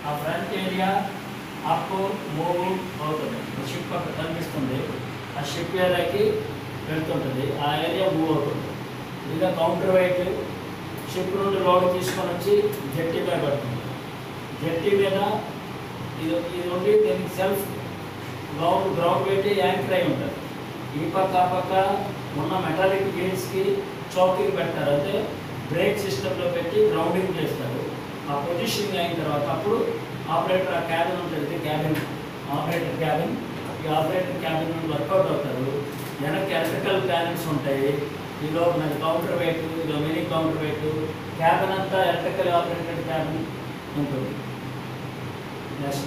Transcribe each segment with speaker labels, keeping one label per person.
Speaker 1: ఆ front area up move అవుతుంది ship అక్కడ కనిపిస్తుంది ఆ షిప్ ఏరియాకి వెళ్తుంటుంది ఆ ఏరియా మూవ్ అవుతుంది ఇంకా కౌంటర్ వెయిట్ షిప్ నుండి లోడ్ తీసుకొని వచ్చి జట్టి మీద పడుతుంది జట్టి మీద ఇది ఇది ఉండి దీనికి సెల్ఫ్ గ్రౌండ్ గ్రౌండ్ పెట్టి యాంకర్ అయి ఉంటుంది ఈ పక్క ఆ పక్క ఉన్న మెటాలిక్ గేట్స్కి చౌకింగ్ పెడతారు అంటే బ్రేక్ సిస్టంలో పెట్టి గ్రౌండింగ్ చేస్తారు ఆ పొజిషనింగ్ అయిన తర్వాత అప్పుడు ఆపరేటర్ ఆ క్యాబిన్ ఉంటుంది క్యాబిన్ ఆపరేటర్ క్యాబిన్ ఈ ఆపరేటర్ క్యాబిన్ నుండి వర్కౌట్ అవుతారు వెనక్కి ఎలక్ట్రికల్ ప్యానెల్స్ ఉంటాయి ఈలో మనకి కౌంటర్ వెయిట్ ఇదో మినీ కౌంటర్ వెయిట్ క్యాబిన్ అంతా ఎలక్ట్రికల్ ఆపరేటెడ్ క్యాబిన్ ఉంటుంది నెక్స్ట్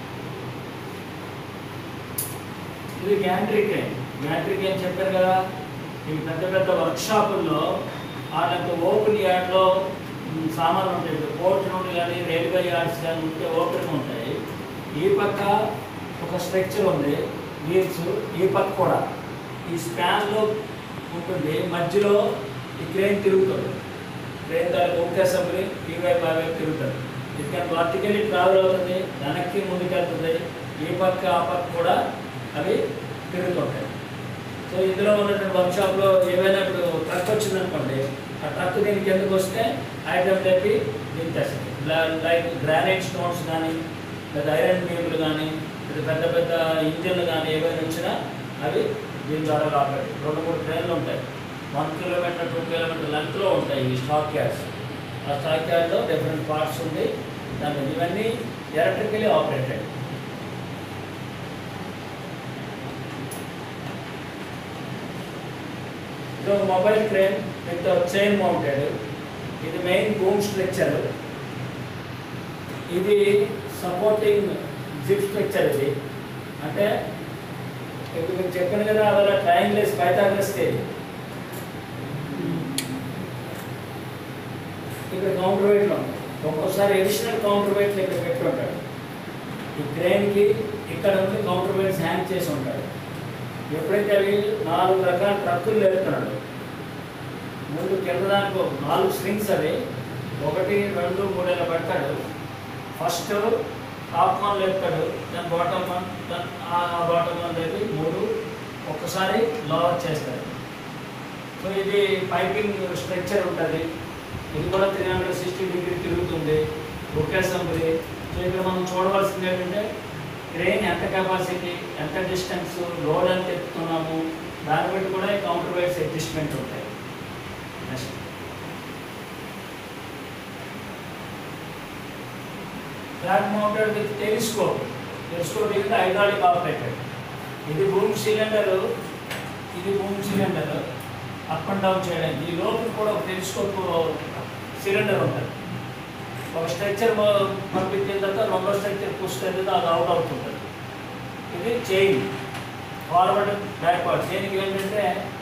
Speaker 1: ఇది గ్యాంట్రీ క్రేన్ గ్యాంట్రీ క్రేన్ చెప్పారు కదా ఇవి పెద్ద పెద్ద వర్క్షాపుల్లో వాళ్ళకి ఓపెన్ యార్డ్లో మ్, సామాన్లు ఉంటాయి ఇప్పుడు పోర్ట్ నుండి కానీ రైల్వే యార్డ్స్ కానీ ఉంటే ఓపెన్ ఉంటాయి ఈ పక్క ఒక స్ట్రక్చర్ ఉంది వీల్స్ ఈ పక్క కూడా ఈ స్పాన్లో ఉంటుంది మధ్యలో ఈ క్రేన్ తిరుగుతుంది క్రేన్ దానికి ఒకే అసెంబ్లీ ఈ వైపు ఆ వైపు తిరుగుతుంది ఇది కానీ వర్టికలీ ట్రావెల్ అవుతుంది వెనక్కి ముందుకెళ్తుంది ఈ పక్క ఆ పక్క కూడా అవి తిరుగుతుంటాయి సో ఇందులో ఉన్నటువంటి వర్క్షాప్లో ఏవైనా ఇప్పుడు ట్రక్ వచ్చిందనుకోండి ఆ ట్రక్ దీనికి ఎందుకు వస్తే ఐటమ్ తెప్పి దీన్ని తెస్తుంది లైక్ గ్రానైట్ స్టోన్స్ కానీ లేదా ఐరన్ బీములు కానీ లేదా పెద్ద పెద్ద ఇంజిన్లు కానీ ఏవైనా వచ్చినా అవి దీని ద్వారా ఆపరేట్ రెండు మూడు ట్రైన్లు ఉంటాయి వన్ కిలోమీటర్ టూ కిలోమీటర్ లెంత్లో ఉంటాయి ఈ స్టాక్ యార్డ్స్ ఆ స్టాక్ యార్డ్లో డిఫరెంట్ పార్ట్స్ ఉంది దాని ఇవన్నీ ఎలక్ట్రికలీ ఆపరేటెడ్ ఇది ఒక mobile crane with chain mounted ఇది మెయిన్ బూమ్ స్ట్రక్చర్ ఇది సపోర్టింగ్ జిప్ స్ట్రక్చర్ ఇది అంటే ఇప్పుడు మీకు చెప్పాను కదా అలా ట్రయాంగిల్స్ పైథాగరస్ థియరీ ఇక్కడ కౌంటర్ వెయిట్లో ఉంది ఒక్కోసారి అడిషనల్ కౌంటర్ వెయిట్లు ఇక్కడ పెట్టి ఉంటాడు ఈ క్రేన్కి ఇక్కడ ఉండి కౌంటర్ వెయిట్స్ హ్యాంగ్ చేసి ఉంటాడు ఎప్పుడైతే అవి నాలుగు రకాల ట్రక్కులు వెళ్తున్నాడు ముందు కింద దానికి ఒక నాలుగు స్ట్రింగ్స్ అవి ఒకటి రెండు మూడు ఇలా పెడతాడు ఫస్ట్ టాప్ వన్ లేపుతాడు దాని బాటమ్ వన్ దాని ఆ బాటమ్ వన్ లేపి మూడు ఒక్కసారి లోవర్ చేస్తాడు సో ఇది పైపింగ్ స్ట్రక్చర్ ఉంటుంది ఇది కూడా త్రీ హండ్రెడ్ సిక్స్టీ డిగ్రీ తిరుగుతుంది ఒకే అసెంబ్లీ సో ఇక్కడ మనం చూడవలసింది ఏంటంటే క్రెయిన్ ఎంత కెపాసిటీ ఎంత డిస్టెన్స్ లోడ్ ఎంత ఎత్తుతున్నాము దాన్ని బట్టి కూడా ఈ కౌంటర్ వెయిట్స్ అడ్జస్ట్మెంట్ ఉంటాయి next flat mounted with telescope telescope ఇది హైడ్రాలిక్ ఆపరేటెడ్ ఇది భూమి సిలిండర్ ఇది భూమి సిలిండర్ అప్ అండ్ డౌన్ చేయడానికి ఈ లోపల కూడా ఒక టెలిస్కోప్ సిలిండర్ ఉంటుంది ఒక స్ట్రక్చర్ పంపించిన తర్వాత రెండో స్ట్రక్చర్ పుష్ అయితే అది అవుట్ అవుతుంటుంది ఇది చైన్ ఫార్వర్డ్ బ్యాక్వర్డ్ చైన్కి ఏంటంటే